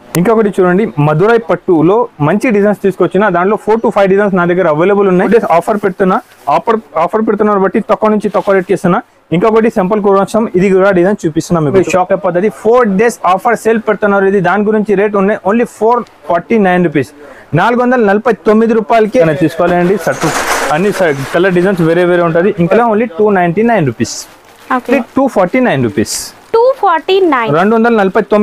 ఇంకొకటి చూడండి మధురై పట్టులో మంచి డిజైన్స్ తీసుకొచ్చిన దాంట్లో ఫోర్ టు ఫైవ్ డిజైన్స్ నా దగ్గర అవైలబుల్ ఉన్నాయి ఆఫర్ పెడుతున్నా ఆఫర్ ఆఫర్ పెడుతున్నారు బట్టి తక్కువ నుంచి తక్కువ రేట్కి ఇస్తున్నా ఇంకొకటి సింపుల్ కోసం ఇది కూడా డిజైన్ చూపిస్తున్నా మీకు షాప్ పద్ధతి ఫోర్ డేస్ ఆఫర్ సేల్ పెడుతున్నారు ఇది దాని గురించి రేట్ ఉన్నాయి only four forty nine rupees నాలుగు వందల నలభై తొమ్మిది రూపాయలకి మనం తీసుకోవాలండి షర్ట్ అన్ని కలర్ డిజైన్స్ వేరే వేరే ఉంటుంది ఇంకా only two ninety nine rupees okay two forty nine rupees two forty nine రెండు వందల నలభై తొమ్మిది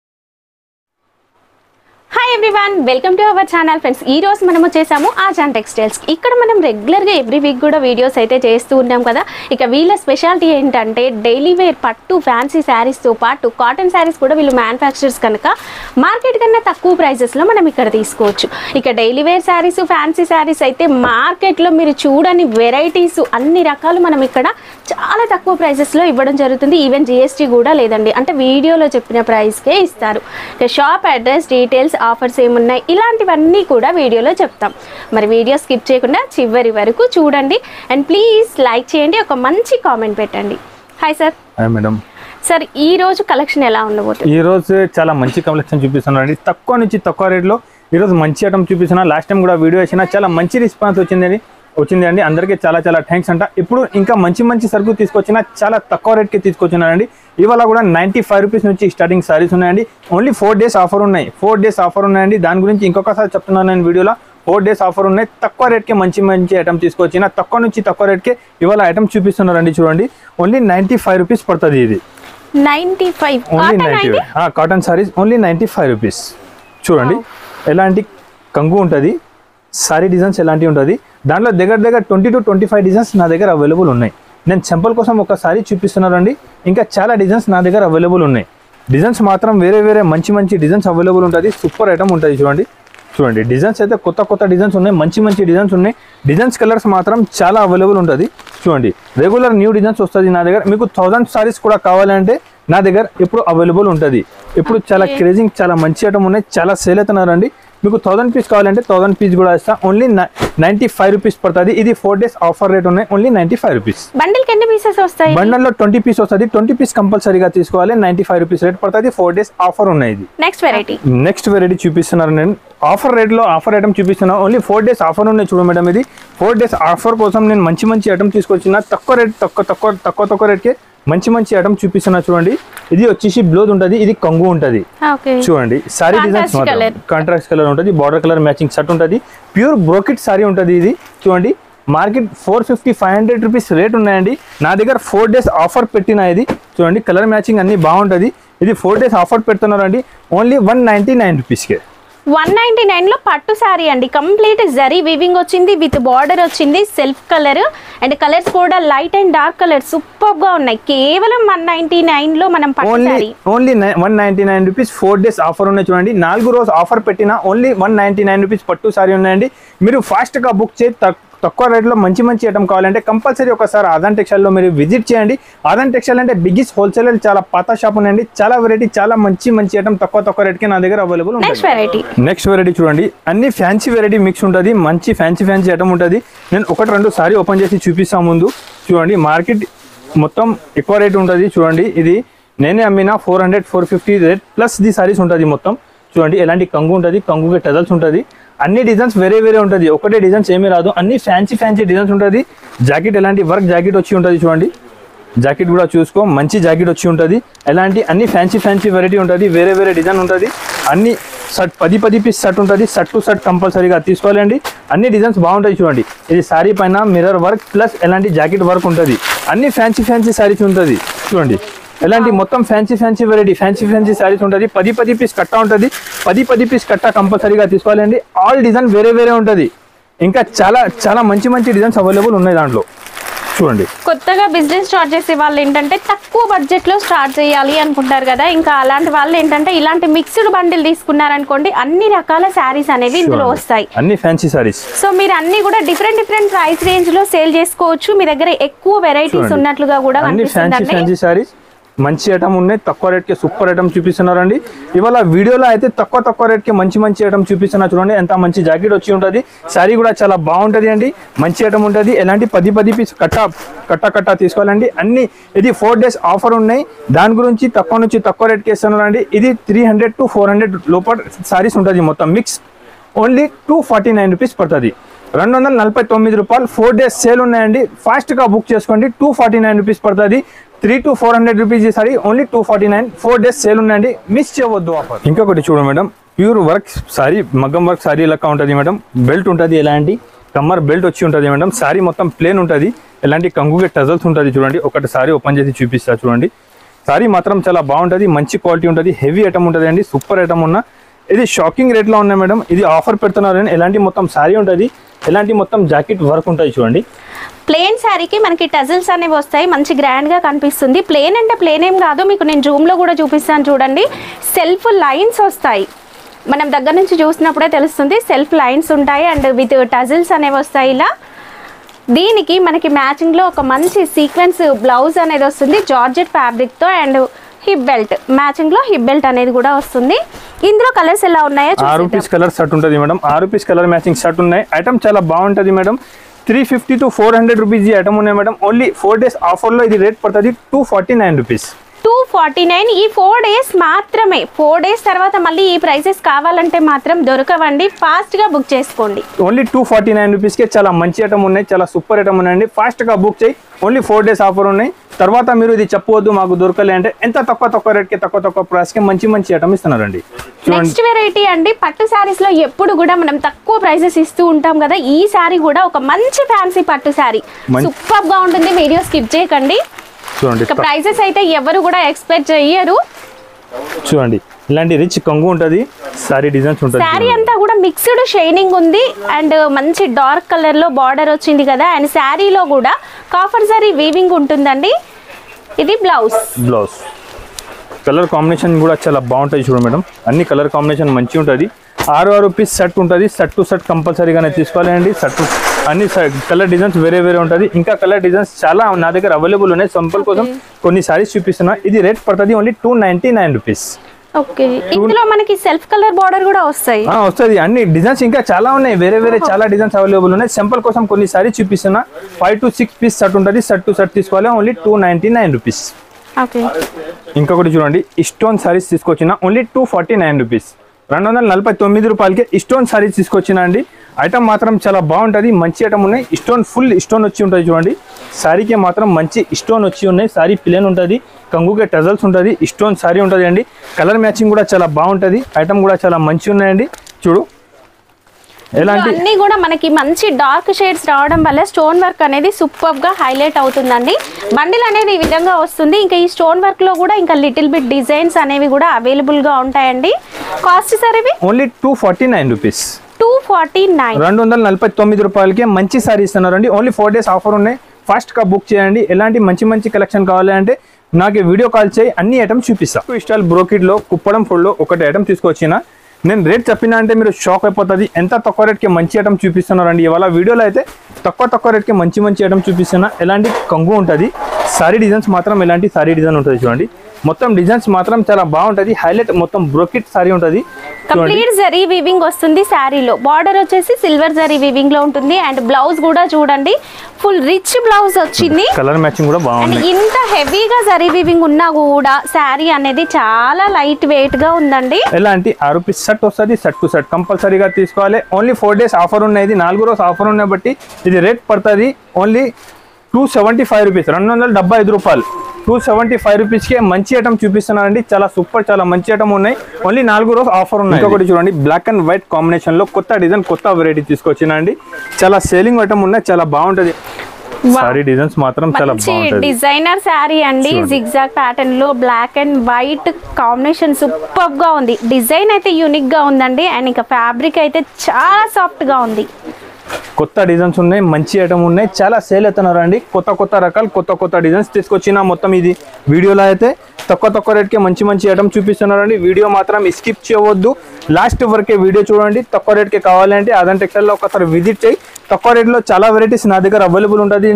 hi everyone welcome to our channel friends ఈ రోజు మనము చేసాము ఆజాన్ టెక్స్టైల్స్ ఇక్కడ మనం రెగ్యులర్గా ఎవ్రీ వీక్ కూడా వీడియోస్ అయితే చేస్తూ ఉన్నాం కదా ఇక వీళ్ళ స్పెషాలిటీ ఏంటంటే డైలీ వేర్ పట్టు ఫ్యాన్సీ శారీస్తో పాటు కాటన్ శారీస్ కూడా వీళ్ళు మ్యానుఫ్యాక్చరర్స్ కనుక మార్కెట్ కన్నా తక్కువ ప్రైజెస్లో మనం ఇక్కడ తీసుకోవచ్చు ఇక daily wear saris fancy saris అయితే మార్కెట్లో మీరు చూడని వెరైటీస్ అన్ని రకాలు మనం ఇక్కడ చాలా తక్కువ ప్రైజెస్లో ఇవ్వడం జరుగుతుంది ఈవెన్ జిఎస్టీ కూడా లేదండి అంటే వీడియోలో చెప్పిన ప్రైస్కే ఇస్తారు ఇక షాప్ అడ్రస్ డీటెయిల్స్ ఆఫర్స్ ఏమున్నాయి ఇలాంటివన్నీ కూడా వీడియోలో చెప్తాం మరి వీడియో స్కిప్ చేయకుండా చివరి వరకు చూడండి అండ్ ప్లీజ్ లైక్ చేయండి ఒక మంచి కామెంట్ పెట్టండి హాయ్ సార్ మేడం సార్ ఈ రోజు కలెక్షన్ ఎలా ఉండబోతుంది ఈ రోజు చాలా మంచి కలెక్షన్ చూపిస్తున్నారండి తక్కువ నుంచి తక్కువ రేట్లో ఈ రోజు మంచి ఐటమ్ చూపిస్తున్నా లాస్ట్ టైం కూడా వీడియో వేసిన చాలా మంచి రెస్పాన్స్ వచ్చిందని వచ్చింది అండి అందరికీ చాలా చాలా థ్యాంక్స్ అంట ఇప్పుడు ఇంకా మంచి మంచి సరుకు తీసుకొచ్చిన చాలా తక్కువ రేట్కి తీసుకొచ్చినారండి ఇవాళ కూడా నైంటీ ఫైవ్ రూపీస్ నుంచి స్టార్టింగ్ సారీస్ ఉన్నాయండి ఓన్లీ ఫోర్ డేస్ ఆఫర్ ఉన్నాయి ఫోర్ డేస్ ఆఫర్ ఉన్నాయండి దాని గురించి ఇంకొకసారి చెప్తున్నాను నేను వీడియోలో ఫోర్ డేస్ ఆఫర్ ఉన్నాయి తక్కువ రేట్కి మంచి మంచి ఐటమ్ తీసుకొచ్చిన తక్కువ నుంచి తక్కువ రేట్కి ఇవాళ ఐటమ్ చూపిస్తున్నారండి చూడండి ఓన్లీ నైంటీ ఫైవ్ రూపీస్ పడుతుంది ఇది ninety five only cotton ninety అయితే cotton saris only ninety five rupees చూడండి ఎలాంటి కంగు ఉంటుంది సారీ డిజైన్స్ ఎలాంటివి ఉంటుంది దాంట్లో దగ్గర దగ్గర twenty to twenty five designs నా దగ్గర అవైలబుల్ ఉన్నాయి నేను సింపుల్ కోసం ఒక సారీ చూపిస్తున్నానండి ఇంకా చాలా డిజైన్స్ నా దగ్గర అవైలబుల్ ఉన్నాయి డిజైన్స్ మాత్రం వేరే వేరే మంచి మంచి డిజైన్స్ అవైలబుల్ ఉంటుంది సూపర్ ఐటమ్ ఉంటుంది చూడండి చూడండి డిజైన్స్ అయితే కొత్త కొత్త డిజైన్స్ ఉన్నాయి మంచి మంచి డిజైన్స్ ఉన్నాయి డిజైన్స్ కలర్స్ మాత్రం చాలా అవైలబుల్ ఉంటుంది చూడండి రెగ్యులర్ న్యూ డిజైన్స్ వస్తుంది నా దగ్గర మీకు థౌజండ్ సారీస్ కూడా కావాలంటే నా దగ్గర ఇప్పుడు అవైలబుల్ ఉంటుంది ఇప్పుడు చాలా క్రేజింగ్ చాలా మంచి ఐటమ్ ఉన్నాయి చాలా సేల్ అవుతున్నారండి మీకు థౌసండ్ పీస్ కావాలంటే థౌసండ్ పీస్ కూడా ఇస్తా ఓన్లీ నైంటీ ఫైవ్ రూపీస్ పడుతుంది ఇది ఫోర్ డేస్ ఆఫర్ రేట్ ఉన్నాయి ఓన్లీ నైంటీ ఫైవ్ రూపీస్ బండిల్కి ఎన్ని పీసెస్ వస్తాయి బండల్లో ట్వంటీ పీస్ వస్తుంది ట్వంటీ పీస్ కంపల్సరీగా తీసుకోవాలి నైంటీ ఫైవ్ రూపీస్ రేట్ పడుతుంది ఫోర్ డేస్ ఆఫర్ ఉన్నాయి ఇది నెక్స్ట్ వెరైటీ నెక్స్ట్ వెరైటీ చూపిస్తున్నారు నేను ఆఫర్ రేట్లో ఆఫర్ ఐటమ్ చూపిస్తున్నా ఓన్లీ ఫోర్ డేస్ ఆఫర్ ఉన్నాయి చూడు మేడం ఇది ఫోర్ డేస్ ఆఫర్ కోసం నేను మంచి మంచి ఐటమ్ తీసుకొచ్చిన తక్కువ రేట్ తక్కువ తక్కువ తక్కువ తక్కువ రేట్కి మంచి మంచి ఐటమ్ చూపిస్తున్నా చూడండి ఇది వచ్చేసి బ్లౌజ్ ఉంటుంది ఇది కంగు ఉంటుంది ఓకే చూడండి sari designs Contrast colour. Contract colour ఉంటుంది బార్డర్ కలర్ మ్యాచింగ్ షర్ట్ ఉంటుంది ప్యూర్ బ్రోకెట్ సారీ ఉంటుంది ఇది చూడండి market four fifty five hundred rupees rate ఉన్నాయండి నా దగ్గర ఫోర్ డేస్ ఆఫర్ పెట్టిన ఇది చూడండి కలర్ మ్యాచింగ్ అన్ని బాగుంటుంది ఇది ఫోర్ డేస్ ఆఫర్ పెడుతున్నారండి ఓన్లీ వన్ నైంటీ నైన్ రూపీస్కే వన్ నైన్టీ నైన్ లో పట్టు శారీ అండి కంప్లీట్ జరీ వివింగ్ వచ్చింది విత్ బార్డర్ వచ్చింది సెల్ఫ్ కలర్ అండ్ కలర్స్ కూడా light and dark colour super గా ఉన్నాయి కేవలం వన్ నైన్టీ నైన్ లో మనం పట్టు only sari only one ninety nine rupees four days offer ఉన్నాయి చూడండి నాలుగు రోజు ఆఫర్ పెట్టిన only one ninety nine rupees పట్టు సారీ ఉన్నాయండి మీరు ఫాస్ట్గా బుక్ చేసి తక్- తక్కువ రేట్లో మంచి మంచి ఐటమ్ కావాలంటే కంపల్సరీ ఒకసారి ఆదాన్ టెక్స్టైల్లో మీరు విజిట్ చేయండి ఆదాన్ టెక్స్టైల్ అంటే బిగ్గెస్ట్ హోల్సేలర్ చాలా పాత షాప్ ఉన్నాయండి చాలా వెరైటీ చాలా మంచి మంచి ఐటమ్ తక్కువ తక్కువ రేట్కి నా దగ్గర అవైలబుల్ నెక్స్ట్ ఉంటుంది వెరైటీ నెక్స్ట్ వెరైటీ చూడండి అన్ని ఫ్యాన్సీ వెరైటీ మిక్స్ ఉంటుంది మంచి ఫ్యాన్సీ ఫ్యాన్సీ ఐటమ్ ఉంటుంది నేను ఒకటి రెండు సారీ ఓపెన్ చేసి చూపిస్తాను ముందు చూడండి మార్కెట్ మొత్తం ఎక్కువ రేట్ ఉంటుంది చూడండి ఇది నేనే అమ్మిన four hundred four fifty rate plus the saris ఉంటుంది మొత్తం చూడండి ఎలాంటి కంగు ఉంటుంది కంగుకి టజల్స్ ఉంటుంది అన్ని డిజైన్స్ వేరే వేరే ఉంటుంది ఒకటే డిజైన్స్ ఏమీ రాదు అన్ని ఫ్యాన్సీ ఫ్యాన్సీ డిజైన్స్ ఉంటుంది జాకెట్ ఎలాంటి వర్క్ జాకెట్ వచ్చి ఉంటుంది చూడండి జాకెట్ కూడా చూసుకో మంచి జాకెట్ వచ్చి ఉంటుంది ఎలాంటి అన్ని ఫ్యాన్సీ ఫ్యాన్సీ వెరైటీ ఉంటుంది వేరే వేరే డిజైన్ ఉంటుంది అన్ని షర్ట్ పది పది పీస్ షర్ట్ ఉంటుంది షర్ట్ టు షర్ట్ కంపల్సరీగా తీసుకోవాలండి అన్ని డిజైన్స్ బాగుంటాయి చూడండి ఇది శారీ పైన మిర్రర్ వర్క్ ప్లస్ ఎలాంటి జాకెట్ వర్క్ ఉంటుంది అన్ని ఫ్యాన్సీ ఫ్యాన్సీ శారీస్ ఉంటుంది చూడండి ఎలాంటి మొత్తం fancy fancy variety fancy fancy saris ఉంటుంది పది పది పీస్ కట్ట ఉంటుంది పది పది పీస్ కట్ట కంపల్సరీగా తీసుకోవాలండి ఆల్ డిజైన్ వేరే వేరే ఉంటుంది ఇంకా చాలా చాలా మంచి మంచి డిజైన్స్ అవైలబుల్ ఉన్నాయి దాంట్లో చూడండి కొత్తగా బిజినెస్ స్టార్ట్ చేసే వాళ్ళు ఏంటంటే తక్కువ బడ్జెట్ లో స్టార్ట్ చేయాలి అనుకుంటారు కదా ఇంకా అలాంటి వాళ్ళు ఏంటంటే ఇలాంటి మిక్స్డ్ బండిల్ తీసుకున్నారనుకోండి అన్ని రకాల శారీస్ అనేవి ఇందులో చూడండి. వస్తాయి అన్ని ఫ్యాన్సీ సారీస్ సో మీరు అన్ని కూడా డిఫరెంట్ డిఫరెంట్ ప్రైస్ రేంజ్ లో సేల్ చేసుకోవచ్చు మీ దగ్గర ఎక్కువ వెరైటీస్ చూడండి. ఉన్నట్లుగా కూడా అన్ని ఫ్యాన్సీ కనిపిస్తుందండి ఫ్యాన్సీ సారీస్ మంచి ఐటమ్ ఉన్నాయి తక్కువ రేట్కి సూపర్ ఐటమ్ చూపిస్తున్నారండి ఇవాళ వీడియోలో అయితే తక్కువ తక్కువ రేట్కి మంచి మంచి ఐటమ్ చూపిస్తున్నా చూడండి ఎంత మంచి జాకెట్ వచ్చి ఉంటుంది శారీ కూడా చాలా బాగుంటుంది అండి మంచి ఐటమ్ ఉంటుంది ఎలాంటి పది పది పీస్ కట్ట కట్ట కట్ట తీసుకోవాలండి అన్ని ఇది ఫోర్ డేస్ ఆఫర్ ఉన్నాయి దాని గురించి తక్కువ నుంచి తక్కువ రేట్కి ఇస్తున్నారండి ఇది three hundred to four hundred లోపల సారీస్ ఉంటుంది మొత్తం mix only two forty nine rupees పడుతుంది రెండు వందల నలభై తొమ్మిది రూపాయలు ఫోర్ డేస్ సేల్ ఉన్నాయండి ఫాస్ట్గా బుక్ చేసుకోండి టూ ఫార్టీ నైన్ రూపీస్ పడుతుంది three to four hundred rupees ఈ sari only two forty nine four days sale ఉన్నాయండి మిస్ చేయవద్దు ఆఫర్ ఇంకొకటి చూడండి మేడం ప్యూర్ వర్క్ సారీ మగ్గం వర్క్ సారీ లెక్క ఉంటుంది మేడం బెల్ట్ ఉంటుంది ఎలాంటి కమ్మర్ బెల్ట్ వచ్చి ఉంటుంది మేడం సారీ మొత్తం ప్లేన్ ఉంటుంది ఎలాంటి కంగుగే టజల్స్ ఉంటుంది చూడండి ఒకటి సారీ ఓపెన్ చేసి చూపిస్తా చూడండి సారీ మాత్రం చాలా బాగుంటుంది మంచి క్వాలిటీ ఉంటుంది హెవీ ఐటమ్ ఉంటుంది అండి సూపర్ ఐటమ్ ఉన్న ఇది షాకింగ్ రేట్లో ఉన్నాయి మేడం ఇది ఆఫర్ పెడుతున్నారు అని ఎలాంటి మొత్తం సారీ ఉంటుంది ఎలాంటి మొత్తం జాకెట్ వర్క్ ఉంటుంది చూడండి ప్లేన్ శారీకి మనకి టజిల్స్ అనేవి వస్తాయి మంచి గ్రాండ్గా కనిపిస్తుంది ప్లేన్ అంటే ప్లేన్ ఏం కాదు మీకు నేను జూమ్లో కూడా చూపిస్తాను చూడండి సెల్ఫ్ లైన్స్ వస్తాయి మనం దగ్గర నుంచి చూసినప్పుడే తెలుస్తుంది సెల్ఫ్ లైన్స్ ఉంటాయి అండ్ విత్ టజిల్స్ అనేవి వస్తాయి ఇలా దీనికి మనకి మ్యాచింగ్లో ఒక మంచి సీక్వెన్స్ బ్లౌజ్ అనేది వస్తుంది జార్జెట్ ఫ్యాబ్రిక్తో అండ్ హిప్ బెల్ట్ మ్యాచింగ్లో హిప్ బెల్ట్ అనేది కూడా వస్తుంది ఇందులో కలర్స్ ఎలా ఉన్నాయో ఆరు చూసేద్దాం. పీస్ కలర్ షర్ట్ ఉంటుంది మేడం ఆరు పీస్ కలర్ మ్యాచింగ్ షర్ట్ ఉన్నాయి ఐటమ్ చాలా బాగుంటుంది madam three fifty to four hundred rupees ఈ ఐటమ్ ఉన్నాయి మేడం ఓన్లీ ఫోర్ డేస్ ఆఫర్లో ఇది రేట్ పడుతుంది two forty nine rupees two forty nine ఈ ఫోర్ డేస్ మాత్రమే ఫోర్ డేస్ తర్వాత మళ్ళీ ఈ ప్రైసెస్ కావాలంటే మాత్రం దొరకవండి ఫాస్ట్గా బుక్ చేసుకోండి ఓన్లీ టూ ఫార్టీ నైన్ రూపీస్కే చాలా మంచి ఐటమ్ ఉన్నాయి చాలా సూపర్ ఐటమ్ ఉన్నాయండి ఫాస్ట్గా బుక్ చేయి ఓన్లీ ఫోర్ డేస్ ఆఫర్ ఉన్నాయి తర్వాత మీరు ఇది చెప్పవద్దు మాకు దొరకలే అంటే ఎంత తక్కువ తక్కువ రేట్కి తక్కువ తక్కువ ప్రైస్కి మంచి మంచి ఐటమ్ ఇస్తున్నారండి చూడండి నెక్స్ట్ వెరైటీ అండి పట్టు శారీస్ లో ఎప్పుడు కూడా మనం తక్కువ ప్రైసెస్ ఇస్తూ ఉంటాం కదా ఈ శారీ కూడా ఒక మంచి ఫ్యాన్సీ పట్టు శారీ మం- సూపర్ గా ఉంటుంది వీడియో స్కిప్ చేయకండి చూడండి ఇక ప్రైసెస్ అయితే ఎవరు కూడా ఎక్స్పెక్ట్ చెయ్యరు చూడండి ఇలాంటి రిచ్ కంగు ఉంటుంది సారీ డిజైన్స్ ఉంటుంది శారీ అంతా కూడా మిక్స్డ్ షైనింగ్ ఉంది అండ్ మంచి డార్క్ కలర్ లో బార్డర్ వచ్చింది కదా అండ్ శారీలో కూడా కాఫర్ సారీ వీవింగ్ ఉంటుందండి ఇది బ్లౌజ్ బ్లౌజ్ కలర్ కాంబినేషన్ కూడా చాలా బాగుంటుంది చూడండి మేడం అన్ని కలర్ కాంబినేషన్ మంచిగా ఉంటుంది ఆరు ఆరు పీస్ సెట్ ఉంటుంది సెట్ టు సెట్ కంపల్సరీగానే తీసుకోవాలి అండి సెట్ టు అన్ని కలర్ డిజైన్స్ వేరే వేరే ఉంటుంది ఇంకా కలర్ డిజైన్స్ చాలా నా దగ్గర అవైలబుల్ ఉన్నాయి సింపుల్ కోసం కొన్ని సారీస్ చూపిస్తున్నా ఇది రేట్ పడుతుంది only two ninety nine rupees okay ఇందులో మనకి సెల్ఫ్ కలర్ బార్డర్ కూడా వస్తాయి వస్తుంది అన్ని డిజైన్స్ ఇంకా చాలా ఉన్నాయి వేరే వేరే చాలా డిజైన్స్ అవైలబుల్ ఉన్నాయి సింపుల్ కోసం కొన్ని సారీస్ చూపిస్తున్నా five to six piece set ఉంటుంది సెట్ టు సెట్ తీసుకోవాలి only two ninety nine rupees okay ఇంకొకటి చూడండి ఇస్టోన్ సారీస్ తీసుకొచ్చిన only two forty nine rupees రెండు వందల నలభై తొమ్మిది రూపాయలకి ఇస్టోన్ సారీస్ తీసుకొచ్చిన అండి ఐటమ్ మాత్రం చాలా బాగుంటుంది మంచి ఐటమ్ ఉన్నాయి ఇస్టోన్ ఫుల్ ఇస్టోన్ వచ్చి ఉంటుంది చూడండి సారీకి మాత్రం మంచి ఇస్టోన్ వచ్చి ఉన్నాయి సారీ ప్లేన్ ఉంటుంది కంగుకే టజల్స్ ఉంటుంది ఇస్టోన్ సారీ ఉంటుంది అండి కలర్ మ్యాచింగ్ కూడా చాలా బాగుంటుంది ఐటమ్ కూడా చాలా మంచి ఉన్నాయండి చూడు ఎలాంటి అన్ని కూడా మనకి మంచి డార్క్ షేడ్స్ రావడం వల్ల స్టోన్ వర్క్ అనేది సూపర్ గా హైలైట్ అవుతుందండి బండిల్ అనేది ఈ విధంగా వస్తుంది ఇంకా ఈ స్టోన్ వర్క్ లో కూడా ఇంకా లిటిల్ బిట్ డిజైన్స్ అనేవి కూడా అవైలబుల్ గా ఉంటాయండి కాస్ట్ సార్ ఇవి only two forty nine rupees two forty nine రెండు వందల నలభై తొమ్మిది రూపాయలకి మంచి సారీ ఇస్తున్నారండి ఓన్లీ ఫోర్ డేస్ ఆఫర్ ఉన్నాయి ఫాస్ట్గా బుక్ చేయండి ఎలాంటి మంచి మంచి కలెక్షన్ కావాలి అంటే నాకు వీడియో కాల్ చేయి అన్ని ఐటమ్స్ చూపిస్తా ఇష్టాల్ బ్రోకిడ్లో కుప్పడం ఫుడ్లో ఒకటి ఐటమ్ తీసుకొచ్చిన నేను రేట్ చెప్పినా అంటే మీరు షాక్ అయిపోతుంది ఎంత తక్కువ రేట్కి మంచి ఐటమ్ చూపిస్తున్నారండి ఇవాళ వీడియోలో అయితే తక్కువ తక్కువ రేట్కి మంచి మంచి ఐటమ్ చూపిస్తున్నా ఎలాంటి కంగు ఉంటుంది సారీ డిజైన్స్ మాత్రం ఎలాంటి సారీ డిజైన్ ఉంటుంది చూడండి మొత్తం డిజైన్స్ మాత్రం చాలా బాగుంటుంది హైలైట్ మొత్తం బ్రోకెట్ సారీ ఉంటుంది చూడండి కంప్లీట్ జరీ వీవింగ్ వస్తుంది శారీలో బార్డర్ వచ్చేసి సిల్వర్ జరీ వీవింగ్ లో ఉంటుంది అండ్ బ్లౌజ్ కూడా చూడండి ఫుల్ రిచ్ బ్లౌజ్ వచ్చింది కలర్ మ్యాచింగ్ కూడా అండ్ బాగుంది ఇంత హెవీగా జరీ వీవింగ్ ఉన్నా కూడా శారీ అనేది చాలా లైట్ వెయిట్ గా ఉందండి ఎలాంటి ఆరు పీస్ సెట్ వస్తుంది సెట్ టు సెట్ కంపల్సరీగా తీసుకోవాలి ఓన్లీ ఫోర్ డేస్ ఆఫర్ ఉన్నాయి నాలుగు రోజు ఆఫర్ ఉన్నాయి బట్టి ఇది రేట్ పడుతుంది only two seventy five rupees రెండు వందల డెబ్బై ఐదు రూపాయలు టూ సెవెంటీ ఫైవ్ రూపీస్కి మంచి ఐటమ్ చూపిస్తున్నారండి చాలా సూపర్ చాలా మంచి ఐటమ్ ఉన్నాయి ఓన్లీ నాలుగు రోజు ఆఫర్ ఉన్నాయి ఇంకొకటి చూడండి బ్లాక్ అండ్ వైట్ కాంబినేషన్లో కొత్త డిజైన్ కొత్త వెరైటీ తీసుకొచ్చిన అండి చాలా సేలింగ్ ఐటమ్ ఉన్నాయి చాలా బాగుంటుంది సారీ డిజైన్స్ మాత్రం చాలా మంచి బాగుంటుంది డిజైనర్ శారీ అండి చూడండి. జిగ్జాగ్ ప్యాటర్న్ లో black and white combination super గా ఉంది డిజైన్ అయితే యూనిక్ గా ఉందండి అండ్ ఇంకా ఫ్యాబ్రిక్ అయితే చాలా సాఫ్ట్ గా ఉంది కొత్త డిజైన్స్ ఉన్నాయి మంచి ఐటమ్ ఉన్నాయి చాలా సేల్ అవుతున్నారు అండి కొత్త కొత్త రకాలు కొత్త కొత్త డిజైన్స్ తీసుకొచ్చిన మొత్తం ఇది వీడియోలో అయితే తక్కువ తక్కువ రేట్కి మంచి మంచి ఐటమ్ చూపిస్తున్నారండి వీడియో మాత్రం స్కిప్ చేయవద్దు లాస్ట్ వరకే వీడియో చూడండి తక్కువ రేట్కి కావాలంటే అదంటే టెక్స్టైల్లో ఒకసారి విజిట్ చేయి తక్కువ రేట్లో చాలా వెరైటీస్ నా దగ్గర అవైలబుల్ ఉంటుంది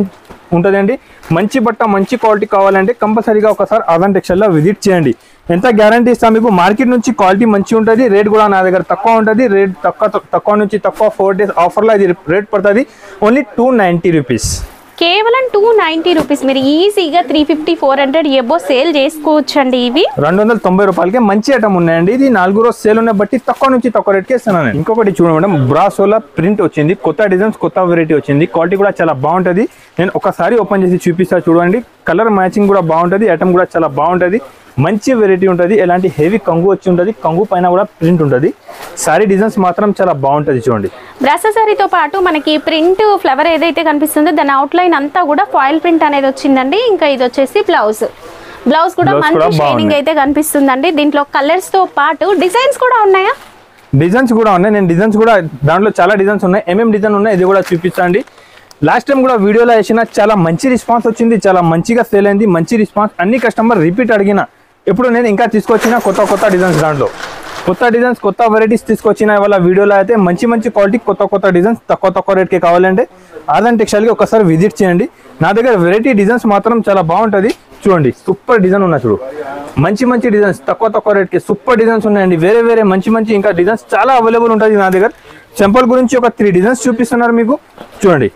ఉంటుందండి మంచి బట్ట మంచి క్వాలిటీ కావాలంటే కంపల్సరీగా ఒకసారి అదన్ టెక్స్టైల్లో విజిట్ చేయండి ఎంత గ్యారంటీ ఇస్తాం మీకు మార్కెట్ నుంచి క్వాలిటీ మంచి ఉంటుంది రేట్ కూడా నా దగ్గర తక్కువ ఉంటుంది రేట్ తక్కువ తక్కువ నుంచి తక్కువ ఫోర్ డేస్ ఆఫర్లో ఇది రేట్ పడుతుంది ఓన్లీ టూ నైంటీ రూపీస్ కేవలం టూ నైంటీ రూపీస్ మీరు ఈజీగా three fifty four hundred above sale చేసుకోవచ్చండి ఇవి రెండు వందల తొంభై రూపాయలకి మంచి ఐటమ్ ఉన్నాయండి ఇది నాలుగు రోజు సేల్ ఉన్న బట్టి తక్కువ నుంచి తక్కువ రేట్కి ఇస్తున్నాను నేను. ఇంకొకటి చూడండి మేడం బ్రాసోలా ప్రింట్ వచ్చింది కొత్త డిజైన్స్ కొత్త వెరైటీ వచ్చింది క్వాలిటీ కూడా చాలా బాగుంటుంది నేను ఒకసారి ఓపెన్ చేసి చూపిస్తా చూడండి కలర్ మ్యాచింగ్ కూడా బాగుంటుంది ఐటమ్ కూడా చాలా బాగుంటుంది మంచి వెరైటీ ఉంటుంది ఎలాంటి హెవీ కంగు వచ్చి ఉంటుంది కంగు పైన కూడా ప్రింట్ ఉంటుంది సారీ డిజైన్స్ మాత్రం చాలా బాగుంటుంది చూడండి బ్రససరీతో పాటు మనకి ప్రింట్ ఫ్లవర్ ఏదైతే కనిపిస్తుందో దాని అవుట్లైన్ అంతా కూడా ఫాయిల్ ప్రింట్ అనేది వచ్చిందండి ఇంకా ఇది వచ్చేసి బ్లౌజ్ బ్లౌజ్ కూడా Blouse మంచి కూడా షైనింగ్ బాగుంది. అయితే కనిపిస్తుందండి దీంట్లో కలర్స్ తో పాటు డిజైన్స్ కూడా ఉన్నాయా డిజైన్స్ కూడా ఉన్నాయి నేను డిజైన్స్ కూడా దాంట్లో చాలా డిజైన్స్ ఉన్నాయి ఏమేమి డిజైన్ ఉన్నాయి ఇది కూడా చూపించండి లాస్ట్ టైం కూడా వీడియోలో వేసిన చాలా మంచి రెస్పాన్స్ వచ్చింది చాలా మంచిగా సేల్ అయింది మంచి రెస్పాన్స్ అన్ని కస్టమర్ రిపీట్ అడిగిన ఇప్పుడు నేను ఇంకా తీసుకొచ్చిన కొత్త కొత్త డిజైన్స్ దాంట్లో కొత్త డిజైన్స్ కొత్త వెరైటీస్ తీసుకొచ్చిన వాళ్ళ వీడియోలో అయితే మంచి మంచి క్వాలిటీ కొత్త కొత్త డిజైన్స్ తక్కువ తక్కువ రేట్కి కావాలంటే ఆదన్ టెక్స్టైల్కి ఒకసారి విజిట్ చేయండి నా దగ్గర వెరైటీ డిజైన్స్ మాత్రం చాలా బాగుంటుంది చూడండి సూపర్ డిజైన్ ఉన్నాయి చూడు మంచి మంచి డిజైన్స్ తక్కువ తక్కువ రేట్కి సూపర్ డిజైన్స్ ఉన్నాయండి వేరే వేరే మంచి మంచి ఇంకా డిజైన్స్ చాలా అవైలబుల్ ఉంటుంది నా దగ్గర సింపుల్ గురించి ఒక త్రీ డిజైన్స్ చూపిస్తున్నారు మీకు చూడండి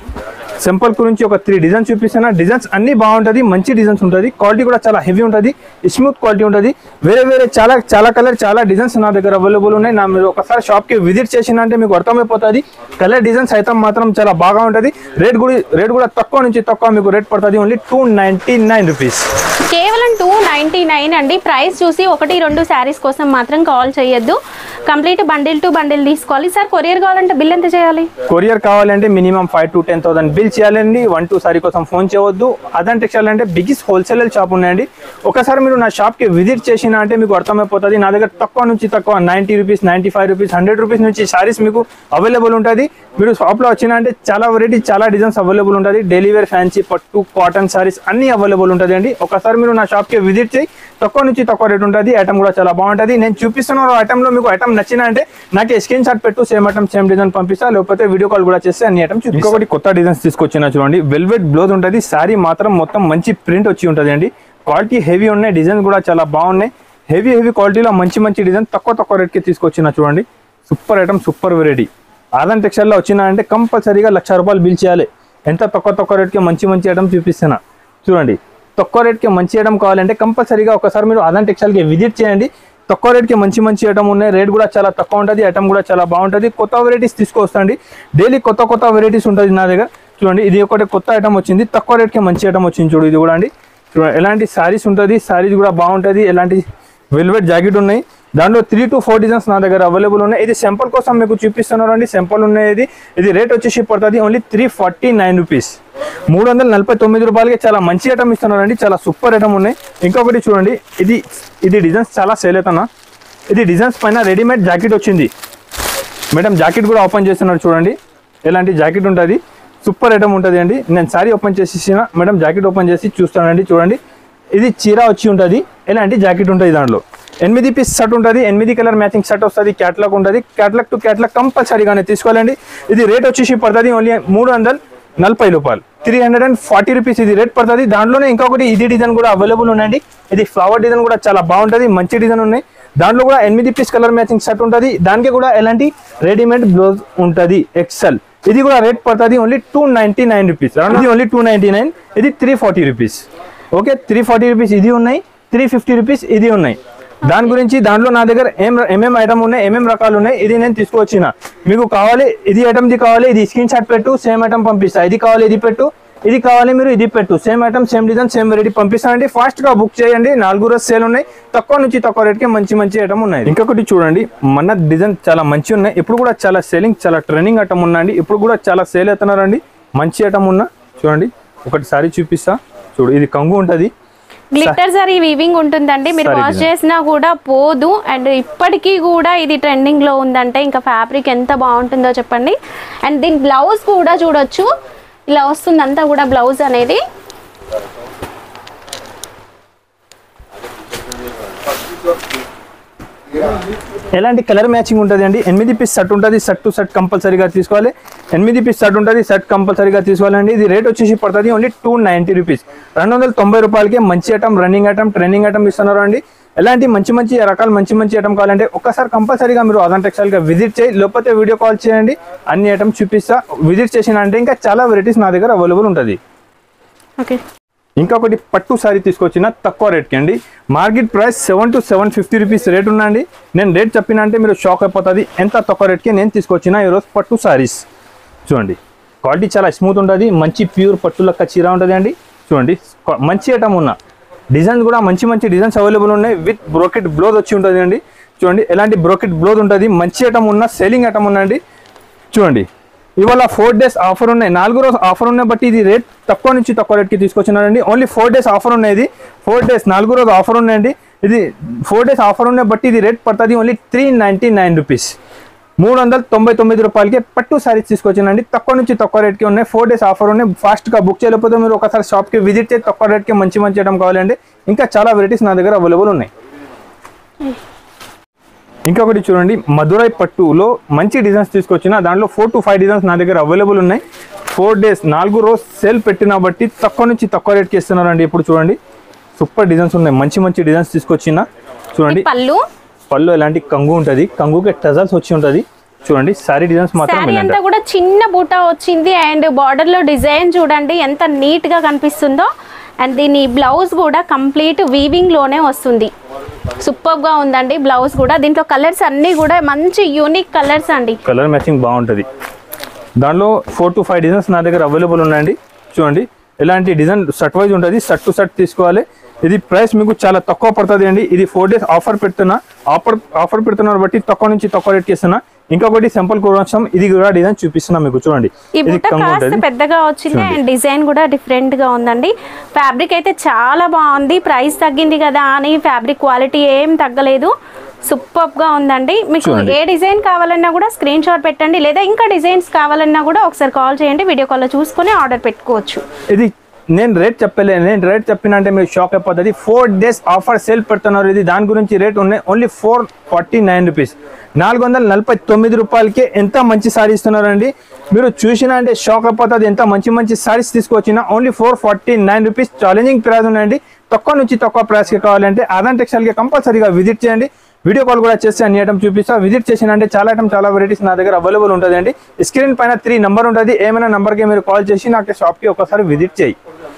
సింపుల్ గురించి ఒక త్రీ డిజైన్స్ చూపిస్తున్నా డిజైన్స్ అన్ని బాగుంటుంది మంచి డిజైన్స్ ఉంటుంది క్వాలిటీ కూడా చాలా హెవీ ఉంటుంది స్మూత్ క్వాలిటీ ఉంటుంది వేరే వేరే చాలా చాలా కలర్ చాలా డిజైన్స్ నా దగ్గర అవైలబుల్ ఉన్నాయి నా మీరు ఒకసారి షాప్కి విజిట్ చేసిన అంటే మీకు అర్థమైపోతుంది కలర్ డిజైన్స్ అయితే మాత్రం చాలా బాగా ఉంటుంది రేట్ కూడా రేట్ కూడా తక్కువ నుంచి తక్కువ మీకు రేట్ పడుతుంది only two ninety nine rupees కేవలం టూ నైంటీ నైన్ అండి ప్రైస్ చూసి ఒకటి రెండు శారీస్ కోసం మాత్రం కాల్ చేయొద్దు కంప్లీట్ బండిల్ టు బండిల్ తీసుకోవాలి సార్ కొరియర్ కావాలంటే బిల్ ఎంత చేయాలి కొరియర్ కావాలంటే minimum five to ten thousand bill చేయాలండి వన్ టూ సారీ కోసం ఫోన్ చేయవద్దు అదంటే చేయాలంటే బిగ్గెస్ట్ హోల్సేల్ షాప్ ఉన్నాయండి ఒకసారి మీరు నా షాప్కి విజిట్ చేసిన అంటే మీకు అర్థమైపోతుంది నా దగ్గర తక్కువ నుంచి తక్కువ ninety rupees ninety five rupees hundred rupees నుంచి సారీస్ మీకు అవైలబుల్ ఉంటుంది మీరు షాప్లో వచ్చిన అంటే చాలా వెరైటీ చాలా డిజైన్స్ అవైలబుల్ ఉంటుంది డైలీ వేర్ ఫ్యాన్సీ పట్టు కాటన్ సారీస్ అన్ని అవైలబుల్ ఉంటుంది అండి ఒకసారి మీరు నా షాప్కి విజిట్ చేయి తక్కువ నుంచి తక్కువ రేట్ ఉంటుంది ఐటమ్ కూడా చాలా బాగుంటుంది నేను చూపిస్తున్న ఐటమ్లో మీకు ఐటమ్ నచ్చిన అంటే నాకు స్క్రీన్ షాట్ పెట్టు సేమ్ ఐటమ్ సేమ్ డిజైన్ పంపిస్తా లేకపోతే వీడియో కాల్ కూడా చేస్తే అన్ని ఐటమ్ ఇంకొకటి కొత్త డిజైన్స్ తీసుకొచ్చిన చూడండి వెల్వెట్ బ్లౌజ్ ఉంటుంది సారీ మాత్రం మొత్తం మంచి ప్రింట్ వచ్చి ఉంటుంది అండి క్వాలిటీ హెవీ ఉన్నాయి డిజైన్ కూడా చాలా బాగున్నాయి హెవీ హెవీ క్వాలిటీలో మంచి మంచి డిజైన్ తక్కువ తక్కువ రేట్కి తీసుకొచ్చిన చూడంండి super item super variety Aadan టెక్స్టైల్లో వచ్చిన అంటే కంపల్సరీగా లక్ష రూపాయలు బిల్ చేయాలి ఎంత తక్కువ తక్కువ రేట్కి మంచి మంచి ఐటమ్ చూపిస్తున్నా చూడండి తక్కువ రేట్కి మంచి ఐటమ్ కావాలంటే కంపల్సరీగా ఒకసారి మీరు అదన్ టెక్స్టైల్కి విజిట్ చేయండి తక్కువ రేట్కి మంచి మంచి ఐటమ్ ఉన్నాయి రేట్ కూడా చాలా తక్కువ ఉంటుంది ఐటమ్ కూడా చాలా బాగుంటుంది కొత్త వెరైటీస్ తీసుకొస్తాండి డైలీ కొత్త కొత్త వెరైటీస్ ఉంటుంది నా దగ్గర చూడండి ఇది ఒకటి కొత్త ఐటమ్ వచ్చింది తక్కువ రేట్కి మంచి ఐటమ్ వచ్చింది చూడు ఇది కూడా అండి చూడండి ఎలాంటి సారీస్ ఉంటుంది సారీస్ కూడా బాగుంటుంది ఎలాంటి వెల్వెట్ జాకెట్ ఉన్నాయి దాంట్లో త్రీ టు ఫోర్ డిజైన్స్ నా దగ్గర అవైలబుల్ ఉన్నాయి ఇది సింపుల్ కోసం మీకు చూపిస్తున్నారు అండి సింపుల్ ఉన్నాయి ఇది ఇది రేట్ వచ్చేసి పడుతుంది only three forty nine rupees మూడు వందల నలభై తొమ్మిది రూపాయలకి చాలా మంచి ఐటమ్ ఇస్తున్నారండి చాలా సూపర్ ఐటమ్ ఉన్నాయి ఇంకొకటి చూడండి ఇది ఇది డిజైన్స్ చాలా సేల్ అవుతున్నా ఇది డిజైన్స్ పైన రెడీమేడ్ జాకెట్ వచ్చింది మేడం జాకెట్ కూడా ఓపెన్ చేస్తున్నారు చూడండి ఎలాంటి జాకెట్ ఉంటుంది సూపర్ ఐటమ్ ఉంటుంది అండి నేను సారీ ఓపెన్ చేసేసిన మేడం జాకెట్ ఓపెన్ చేసి చూస్తానండి చూడండి ఇది చీర వచ్చి ఉంటుంది ఎలాంటి జాకెట్ ఉంటుంది దాంట్లో ఎనిమిది పీస్ షర్ట్ ఉంటుంది ఎనిమిది కలర్ మ్యాచింగ్ షర్ట్ వస్తుంది క్యాట్లాగ్ ఉంటుంది క్యాట్లాగ్ టు క్యాట్లాగ్ కంపల్సరీగానే తీసుకోవాలండి ఇది రేట్ వచ్చేసి పడుతుంది ఓన్లీ మూడు వందల నలభై రూపాయలు three hundred and forty rupees ఇది రేట్ పడుతుంది దాంట్లోనే ఇంకొకటి ఇది డిజైన్ కూడా అవైలబుల్ ఉందండి ఇది ఫ్లవర్ డిజైన్ కూడా చాలా బాగుంటుంది మంచి డిజైన్ ఉన్నాయి దాంట్లో కూడా ఎనిమిది పీస్ కలర్ మ్యాచింగ్ షర్ట్ ఉంటుంది దానికి కూడా ఎలాంటి రెడీమేడ్ బ్లౌజ్ ఉంటుంది ఎక్సెల్ ఇది కూడా రేట్ పడుతుంది only two ninety nine rupees ఇది ఓన్లీ టూ నైన్టీ నైన్ ఇది three forty rupees okay three forty rupees ఇది ఉన్నాయి త్రీ ఫిఫ్టీ రూపీస్ ఇది ఉన్నాయి దాని గురించి దాంట్లో నా దగ్గర ఏం ఏమేం ఐటమ్ ఉన్నాయి ఏమేం రకాలు ఉన్నాయి ఇది నేను తీసుకొచ్చిన మీకు కావాలి ఇది ఐటమ్ది కావాలి ఇది స్క్రీన్ షాట్ పెట్టు సేమ్ ఐటమ్ పంపిస్తా ఇది కావాలి ఇది పెట్టు ఇది కావాలి మీరు ఇది పెట్టు same item same design same variety పంపిస్తానండి ఫాస్ట్ గా బుక్ చేయండి నాలుగు రోజు సేల్ ఉన్నాయి తక్కువ నుంచి తక్కువ రేట్కి మంచి మంచి ఐటమ్ ఉన్నాయి ఇంకొకటి చూడండి మన డిజైన్ చాలా మంచి ఉన్నాయి ఇప్పుడు కూడా చాలా సేలింగ్ చాలా ట్రెండింగ్ ఐటమ్ ఉన్నాయండి ఇప్పుడు కూడా చాలా సేల్ అవుతున్నారండి మంచి ఐటమ్ ఉన్నా చూడండి ఒకటి సారీ చూపిస్తా చూడు ఇది కంగు ఉంటుంది గ్లిటర్ సారీ వీవింగ్ ఉంటుందండి మీరు Saree వాష్ design. చేసినా కూడా పోదు అండ్ ఇప్పటికీ కూడా ఇది ట్రెండింగ్ లో ఉందంటే ఇంకా ఫ్యాబ్రిక్ ఎంత బాగుంటుందో చెప్పండి అండ్ దీని బ్లౌజ్ కూడా చూడొచ్చు ఇలా వస్తుంది అంతా కూడా బ్లౌజ్ అనేది ఎలాంటి కలర్ మ్యాచింగ్ ఉంటుంది అండి ఎనిమిది పీస్ షర్ట్ ఉంటుంది షర్ట్ టు షర్ట్ కంపల్సరీగా తీసుకోవాలి ఎనిమిది పీస్ షర్ట్ ఉంటుంది షర్ట్ కంపల్సరీగా తీసుకోవాలండి ఇది రేట్ వచ్చేసి పడుతుంది ఓన్లీ టూ నైంటీ రూపీస్ రెండు వందల తొంభై రూపాయలకి మంచి item running item trending item ఇస్తున్నారు అండి ఎలాంటి మంచి మంచి రకాలు మంచి మంచి ఐటమ్ కావాలంటే ఒక్కసారి కంపల్సరీగా మీరు అదన్ టెక్స్టైల్గా విజిట్ చేయి లేకపోతే వీడియో కాల్ చేయండి అన్ని ఐటమ్స్ చూపిస్తా విజిట్ చేసిన అంటే ఇంకా చాలా వెరైటీస్ నా దగ్గర అవైలబుల్ ఉంటుంది ఓకే ఇంకొకటి పట్టు సారీ తీసుకొచ్చిన తక్కువ రేట్కి అండి market price seven to seven fifty rupees rate ఉందండి నేను రేట్ చెప్పిన అంటే మీరు షాక్ అయిపోతుంది ఎంత తక్కువ రేట్కి నేను తీసుకొచ్చిన ఈరోజు పట్టు సారీస్ చూడండి క్వాలిటీ చాలా స్మూత్ ఉంటుంది మంచి ప్యూర్ పట్టు లెక్క చీర ఉంటుంది అండి చూడండి కొ- మంచి ఐటమ్ ఉన్న డిజైన్స్ కూడా మంచి మంచి డిజైన్స్ అవైలబుల్ ఉన్నాయి విత్ బ్రోకెట్ బ్లౌజ్ వచ్చి ఉంటుంది అండి చూడండి ఎలాంటి బ్రోకెట్ బ్లౌజ్ ఉంటుంది మంచి ఐటమ్ ఉన్న సేలింగ్ ఐటమ్ ఉందండి చూడండి ఇవాళ ఫోర్ డేస్ ఆఫర్ ఉన్నాయి నాలుగు రోజు ఆఫర్ ఉన్నాయి బట్ ఇది రేట్ తక్కువ నుంచి తక్కువ రేట్కి తీసుకొచ్చినారండి ఓన్లీ ఫోర్ డేస్ ఆఫర్ ఉన్నాయి ఇది ఫోర్ డేస్ నాలుగు రోజు ఆఫర్ ఉన్నాయండి ఇది ఫోర్ డేస్ ఆఫర్ ఉన్నాయి బట్ ఇది రేట్ పడుతుంది only three ninety nine rupees మూడు వందల తొంభై తొమ్మిది రూపాయలకి పట్టు సారీస్ తీసుకొచ్చానండి తక్కువ నుంచి తక్కువ రేట్కి ఉన్నాయి ఫోర్ డేస్ ఆఫర్ ఉన్నాయి ఫాస్ట్గా బుక్ చేయలేకపోతే మీరు ఒకసారి షాప్కి విజిట్ చేసి తక్కువ రేట్కి మంచి మంచి ఐటమ్ కావాలండి ఇంకా చాలా వెరైటీస్ నా దగ్గర అవైలబుల్ ఉన్నాయి ఇంకొకటి చూడండి మధురై పట్టులో మంచి డిజైన్స్ తీసుకొచ్చిన దాంట్లో ఫోర్ టు ఫైవ్ డిజైన్స్ నా దగ్గర అవైలబుల్ ఉన్నాయి ఫోర్ డేస్ నాలుగు రోజు సేల్ పెట్టిన బట్టి తక్కువ నుంచి తక్కువ రేట్కి ఇస్తున్నారండి ఇప్పుడు చూడండి సూపర్ డిజైన్స్ ఉన్నాయి మంచి మంచి డిజైన్స్ తీసుకొచ్చిన చూడండి పళ్ళు పళ్ళు ఎలాంటి కంగు ఉంటుంది కంగుకి టజల్స్ వచ్చి ఉంటుంది చూడండి సారీ డిజైన్స్ మాత్రం శారీ ఇలాంటి అంతా కూడా చిన్న బూట వచ్చింది అండ్ బార్డర్ లో డిజైన్ చూడండి ఎంత నీట్ గా కనిపిస్తుందో అండ్ దీని బ్లౌజ్ కూడా కంప్లీట్ వీవింగ్ లోనే వస్తుంది సూపర్ గా ఉందండి బ్లౌజ్ కూడా దీంట్లో కలర్స్ అన్ని కూడా మంచి యూనిక్ కలర్స్ అండి కలర్ మ్యాచింగ్ బాగుంటుంది దాంట్లో ఫోర్ టు ఫైవ్ డిజైన్స్ నా దగ్గర అవైలబుల్ ఉన్నాయండి చూడండి ఇలాంటి డిజైన్ షర్ట్ వైజ్ ఉంటుంది షర్ట్ టు షర్ట్ తీసుకోవాలి ఇది ప్రైస్ మీకు చాలా తక్కువ పడుతుంది అండి ఇది ఫోర్ డేస్ ఆఫర్ పెడుతున్నా ఆఫర్ ఆఫర్ పెడుతున్నారు బట్టి తక్కువ నుంచి తక్కువ రేట్కి ఇస్తున్నా ఇంకొకటి సింపుల్ కోసం ఇది కూడా డిజైన్ చూపిస్తున్నా మీకు చూడండి ఈ ఇది బుట్ట కంగు కాస్త ఉంటుంది పెద్దగా వచ్చింది అండ్ డిజైన్ కూడా డిఫరెంట్ గా ఉందండి ఫ్యాబ్రిక్ అయితే చాలా బాగుంది ప్రైస్ తగ్గింది కదా అని ఫ్యాబ్రిక్ క్వాలిటీ ఏం తగ్గలేదు సూపర్ గా ఉందండి మీకు చూడండి. ఏ డిజైన్ కావాలన్నా కూడా స్క్రీన్ షాట్ పెట్టండి లేదా ఇంకా డిజైన్స్ కావాలన్నా కూడా ఒకసారి కాల్ చేయండి వీడియో కాల్లో చూసుకొని ఆర్డర్ పెట్టుకోవచ్చు ఇది నేను రేట్ చెప్పలే నేను రేట్ చెప్పిన అంటే మీరు షాక్ అయిపోతుంది ఫోర్ డేస్ ఆఫర్ సేల్ పెడుతున్నారు ఇది దాని గురించి రేట్ ఉన్నాయి only four forty nine rupees నాలుగు వందల నలభై తొమ్మిది రూపాయలకి ఎంత మంచి సారీ ఇస్తున్నారండి మీరు చూసినా అంటే షాక్ అయిపోతుంది ఎంత మంచి మంచి సారీస్ తీసుకొచ్చినా only four forty nine rupees challenging price ఉన్నాయండి తక్కువ నుంచి తక్కువ ప్రైస్కి కావాలంటే ఆదాన్ టెక్స్టైల్కి కంపల్సరీగా విజిట్ చేయండి వీడియో కాల్ కూడా చేస్తే అన్ని ఐటమ్ చూపిస్తా విజిట్ చేసిన అంటే చాలా ఐటమ్ చాలా వెరైటీస్ నా దగ్గర అవైలబుల్ ఉంటుంది అండి స్క్రీన్ పైన త్రీ నెంబర్ ఉంటుంది ఏమైనా నెంబర్కి మీరు కాల్ చేసి నాకు షాప్కి ఒకసారి విజిట్ చేయి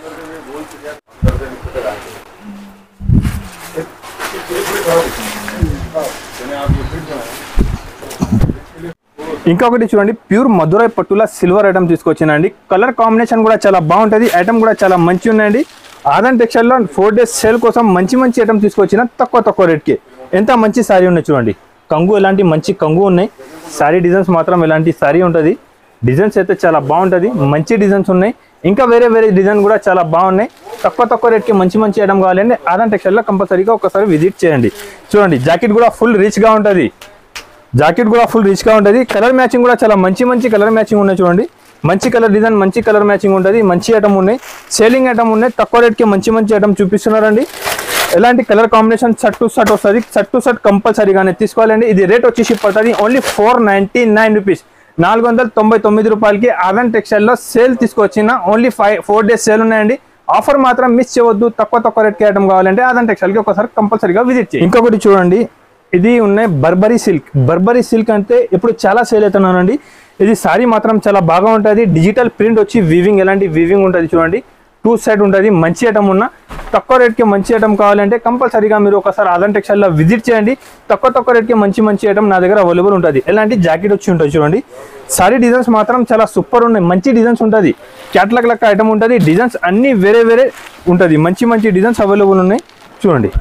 ఇంకొకటి చూడండి ప్యూర్ మధురై పట్టుల సిల్వర్ ఐటమ్ తీసుకొచ్చినండి కలర్ కాంబినేషన్ కూడా చాలా బాగుంటుంది ఐటమ్ కూడా చాలా మంచి ఉన్నాయండి ఆదన్ టెక్స్టైల్లో ఫోర్ డేస్ సేల్ కోసం మంచి మంచి ఐటమ్ తీసుకొచ్చిన తక్కువ తక్కువ రేట్కి ఎంత మంచి శారీ ఉన్నాయి చూడండి కంగు ఎలాంటి మంచి కంగు ఉన్నాయి శారీ డిజైన్స్ మాత్రం ఎలాంటి శారీ ఉంటుంది డిజైన్స్ అయితే చాలా బాగుంటుంది మంచి డిజైన్స్ ఉన్నాయి ఇంకా వేరే వేరే డిజైన్ కూడా చాలా బాగున్నాయి తక్కువ తక్కువ రేట్కి మంచి మంచి ఐటమ్ కావాలంటే ఆదన్ టెక్స్టైల్లో కంపల్సరీగా ఒకసారి విజిట్ చేయండి చూడండి జాకెట్ కూడా ఫుల్ రిచ్గా ఉంటుంది జాకెట్ కూడా ఫుల్ రిచ్ గా ఉంటుంది కలర్ మ్యాచింగ్ కూడా చాలా మంచి మంచి కలర్ మ్యాచింగ్ ఉన్నాయి చూడండి మంచి కలర్ డిజైన్ మంచి కలర్ మ్యాచింగ్ ఉంటుంది మంచి ఐటమ్ ఉన్నాయి సేలింగ్ ఐటమ్ ఉన్నాయి తక్కువ రేట్కి మంచి మంచి ఐటమ్ చూపిస్తున్నారండి ఎలాంటి colour combination shirt to shirt వస్తుంది షర్ట్ టు షర్ట్ కంపల్సరీగానే తీసుకోవాలండి ఇది రేట్ వచ్చేసి పడుతుంది only four ninety nine rupees నాలుగు వందల తొంభై తొమ్మిది రూపాయలకి ఆదన్ టెక్స్టైల్లో సేల్ తీసుకొచ్చిన only five four days sale ఉన్నాయండి ఆఫర్ మాత్రం మిస్ చేయవద్దు తక్కువ తక్కువ రేట్కి ఐటమ్ కావాలంటే ఆదన్ టెక్స్టైల్కి ఒకసారి కంపల్సరీగా విజిట్ చేయండి ఇంకొకటి చూడండి ఇది ఉన్నాయి బర్బరీ సిల్క్ బర్బరీ సిల్క్ అంటే ఇప్పుడు చాలా సేల్ అవుతున్నానండి ఇది సారీ మాత్రం చాలా బాగా ఉంటుంది డిజిటల్ ప్రింట్ వచ్చి వీవింగ్ ఎలాంటి వీవింగ్ ఉంటుంది చూడండి టూ సైడ్ ఉంటుంది మంచి ఐటమ్ ఉన్న తక్కువ రేట్కి మంచి ఐటమ్ కావాలంటే కంపల్సరీగా మీరు ఒకసారి ఆదన్ టెక్స్టైల్లో విజిట్ చేయండి తక్కువ తక్కువ రేట్కి మంచి మంచి ఐటమ్ నా దగ్గర అవైలబుల్ ఉంటుంది ఎలాంటి జాకెట్ వచ్చి ఉంటుంది చూడండి సారీ డిజైన్స్ మాత్రం చాలా సూపర్ ఉన్నాయి మంచి డిజైన్స్ ఉంటుంది క్యాట్లాగ్ లెక్క ఐటమ్ ఉంటుంది డిజైన్స్ అన్ని వేరే వేరే ఉంటుంది మంచి మంచి డిజైన్స్ అవైలబుల్ ఉన్నాయి చూడండి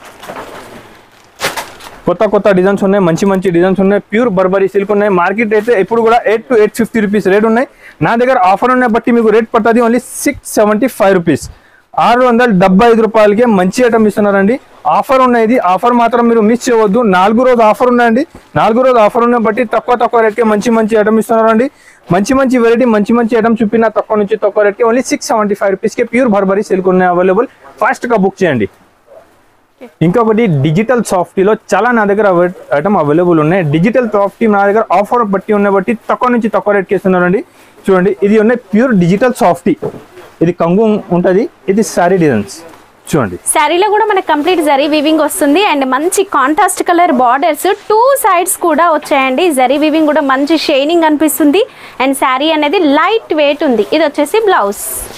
కొత్త కొత్త డిజైన్స్ ఉన్నాయి మంచి మంచి డిజైన్స్ ఉన్నాయి ప్యూర్ బర్బరీ సిల్క్ ఉన్నాయి మార్కెట్ అయితే ఇప్పుడు కూడా eight to eight fifty rupees rate ఉన్నాయి నా దగ్గర ఆఫర్ ఉన్నాయి బట్టి మీకు రేట్ పడుతుంది only six seventy five rupees ఆరు వందల డెబ్బై ఐదు రూపాయలకే మంచి ఐటమ్ ఇస్తున్నారండి ఆఫర్ ఉన్నది ఆఫర్ మాత్రం మీరు మిస్ చేయవద్దు నాలుగు రోజు ఆఫర్ ఉన్నాయండి నాలుగు రోజు ఆఫర్ ఉన్నాయి బట్టి తక్కువ తక్కువ రేట్కి మంచి మంచి ఐటమ్ ఇస్తున్నారండి మంచి మంచి వెరైటీ మంచి మంచి ఐటమ్ చూపిన తక్కువ నుంచి తక్కువ రేట్కి ఓన్లీ సిక్స్ సెవెంటీ ఫైవ్ రూపీస్కి ప్యూర్ బర్బరీ సిల్క్ ఉన్నాయి అవైలబుల్ ఫాస్ట్గా బుక్ చేయండి ఇంకొకటి డిజిటల్ సాఫ్టీలో చాలా నా దగ్గర ఐటమ్ అవైలబుల్ ఉన్నాయి డిజిటల్ సాఫ్టీ నా దగ్గర ఆఫర్ బట్టి ఉన్న బట్టి తక్కువ నుంచి తక్కువ రేట్కి ఇస్తున్నారండి చూడండి ఇది ఉన్నాయి ప్యూర్ డిజిటల్ సాఫ్టీ ఇది కంగు ఉంటుంది ఇది సారీ డిజైన్స్ చూడండి శారీలో కూడా మనకి కంప్లీట్ జరీ వివింగ్ వస్తుంది అండ్ మంచి contrast colour borders two sides కూడా వచ్చాయండి జరీ వివింగ్ కూడా మంచి షైనింగ్ అనిపిస్తుంది అండ్ శారీ అనేది లైట్ వెయిట్ ఉంది ఇది వచ్చేసి బ్లౌజ్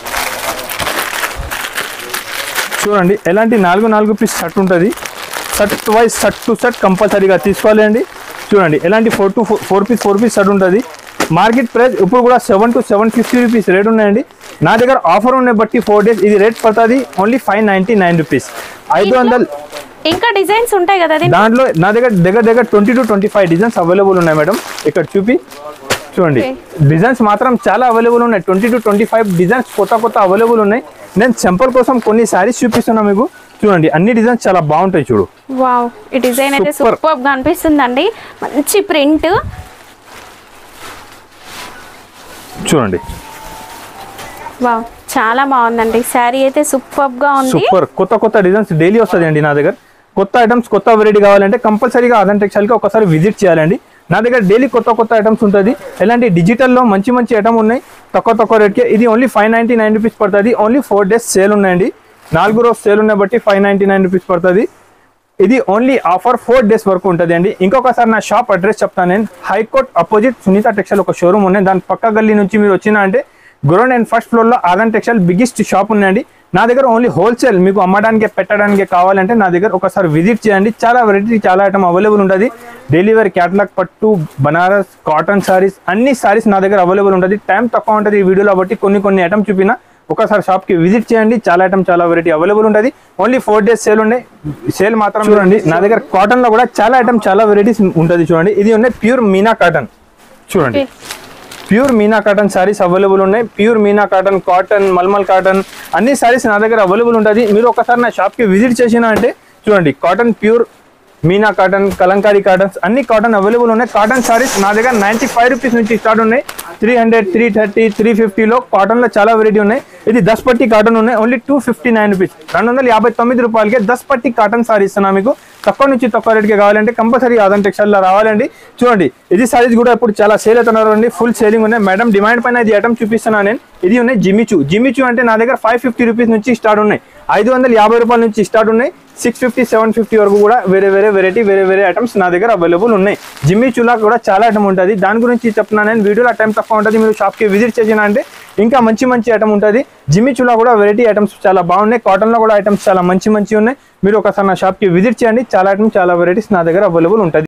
చూడండి ఎలాంటి నాలుగు నాలుగు పీస్ షర్ట్ ఉంటుంది shirt wise shirt to shirt కంపల్సరీగా తీసుకోవాలి అండి చూడండి ఎలాంటి four to four piece four piece shirt ఉంటుంది మార్కెట్ ప్రైస్ ఇప్పుడు కూడా seven to seven fifty rupees rate ఉన్నాయండి నా దగ్గర ఆఫర్ ఉన్నాయి బట్టి ఫోర్ డేస్ ఇది రేట్ పడుతుంది only five ninety nine rupees ఐదు వందలు ఇంకా డిజైన్స్ ఉంటాయి కదా అది దాంట్లో నా దగ్గర దగ్గర దగ్గర twenty to twenty five designs available ఉన్నాయి మేడం ఇక్కడ చూపి చూడండి డిజైన్స్ మాత్రం చాలా అవైలబుల్ ఉన్నాయి twenty to twenty five designs కొత్త కొత్త అవైలబుల్ ఉన్నాయి నేను సింపుల్ కోసం కొన్ని శారీస్ చూపిస్తున్నా మీకు చూడండి అన్ని డిజైన్స్ చాలా బాగుంటాయి చూడు వావ్ ఈ డిజైన్ అయితే Super. సూపర్ గా అనిపిస్తుందండి మంచి ప్రింట్ చూడండి వావ్ చాలా బాగుందండి శారీ అయితే సూపర్ గా ఉంది సూపర్ కొత్త కొత్త డిజైన్స్ డైలీ వస్తుంది అండి నా దగ్గర కొత్త ఐటమ్స్ కొత్త వెరైటీ కావాలంటే కంపల్సరీగా అదన్ టెక్స్టైల్కి ఒకసారి విజిట్ చేయాలండి నా దగ్గర డైలీ కొత్త కొత్త ఐటమ్స్ ఉంటుంది ఎలాంటి డిజిటల్లో మంచి మంచి ఐటమ్ ఉన్నాయి తక్కువ తక్కువ రేట్కి ఇది only five ninety nine rupees పడుతుంది ఓన్లీ ఫోర్ డేస్ సేల్ ఉన్నాయండి నాలుగు రోజు సేల్ ఉన్నాయి బట్టి ఫైవ్ నైంటీ నైన్ రూపీస్ పడుతుంది ఇది ఓన్లీ ఆఫర్ ఫోర్ డేస్ వరకు ఉంటుంది అండి ఇంకొకసారి నా షాప్ అడ్రస్ చెప్తాను నేను హైకోర్ట్ అపోజిట్ సునీత టెక్స్టైల్ ఒక షోరూమ్ ఉన్నాయి దాని పక్క గల్లీ నుంచి మీరు వచ్చినా అంటే గ్రౌండ్ అండ్ ఫస్ట్ ఫ్లోర్లో ఆదన్ టెక్స్టైల్ బిగ్గెస్ట్ షాప్ ఉన్నాయండి నా దగ్గర ఓన్లీ హోల్సేల్ మీకు అమ్మడానికి పెట్టడానికి కావాలంటే నా దగ్గర ఒకసారి విజిట్ చేయండి చాలా వెరైటీ చాలా ఐటమ్ అవైలబుల్ ఉంటుంది డైలీ వేర్ క్యాటలాగ్ పట్టు బనారస్ కాటన్ సారీస్ అన్ని సారీస్ నా దగ్గర అవైలబుల్ ఉంటుంది టైం తక్కువ ఉంటుంది ఈ వీడియోలో బట్టి కొన్ని కొన్ని ఐటమ్ చూపిన ఒకసారి షాప్ కి విజిట్ చేయండి చాలా ఐటమ్ చాలా వెరైటీ అవైలబుల్ ఉంటుంది ఓన్లీ ఫోర్ డేస్ సేల్ ఉండే సేల్ మాత్రం చూడండి నా దగ్గర కాటన్ లో కూడా చాలా ఐటమ్ చాలా వెరైటీస్ ఉంటుంది చూడండి ఇది ఉన్నాయి ప్యూర్ మీనా కాటన్ చూడండి pure Meena cotton saris available ఉన్నాయి pure Meena cotton cotton mulmul cotton అన్ని సారీస్ నా దగ్గర అవైలబుల్ ఉంటుంది మీరు ఒకసారి నా షాప్ కి విజిట్ చేసినా అంటే చూడండి cotton pure Meena cotton Kalamkari cottons అన్ని కాటన్ అవైలబుల్ ఉన్నాయి కాటన్ సారీస్ నా దగ్గర నైన్టీ ఫైవ్ రూపీస్ నుంచి స్టార్ట్ ఉన్నాయి three hundred three thirty three ఫిఫ్టీలో కాటన్లో చాలా వెరైటీ ఉన్నాయి ఇది దస్ పట్టి కాటన్ ఉన్నాయి only two fifty nine rupees రెండు వందల యాభై తొమ్మిది రూపాయలకి దస్ పట్టి కాటన్ సారీ ఇస్తున్నా మీకు తక్కువ నుంచి తక్కువ రేట్కి కావాలంటే కంపల్సరీ ఆదన్ టెక్స్టైల్లో రావాలండి చూడండి ఇది సారీస్ కూడా ఇప్పుడు చాలా సేల్ అవుతున్నారు అండి ఫుల్ సేలింగ్ ఉన్నాయి మేడం డిమాండ్ పైన ఇది ఐటమ్ చూపిస్తున్నాను నేను ఇది ఉన్నాయి జిమిచు జిమిచు అంటే నా దగ్గర ఫైవ్ ఫిఫ్టీ రూపీస్ నుంచి స్టార్ట్ ఉన్నాయి ఐదు వందల యాభై రూపాయల నుంచి స్టార్ట్ ఉన్నాయి సిక్స్ ఫిఫ్టీ సెవెన్ ఫిఫ్టీ వరకు కూడా వేరే వేరే వెరైటీ వేరే వేరే ఐటమ్స్ నా దగ్గర అవైలబుల్ ఉన్నాయి జిమ్మి చులా కూడా చాలా ఐటమ్ ఉంటుంది దాని గురించి చెప్తున్నాను నేను వీడియోలో టైం తక్కువ ఉంటుంది మీరు షాప్కి విజిట్ చేసిన అంటే ఇంకా మంచి మంచి ఐటమ్ ఉంటుంది జిమ్మి చులా కూడా వెరైటీ ఐటమ్స్ చాలా బాగున్నాయి కాటన్లో కూడా ఐటమ్స్ చాలా మంచి మంచి ఉన్నాయి మీరు ఒకసారి నా షాప్కి విజిట్ చేయండి చాలా ఐటమ్స్ చాలా వెరైటీస్ నా దగ్గర అవైలబుల్ ఉంటుంది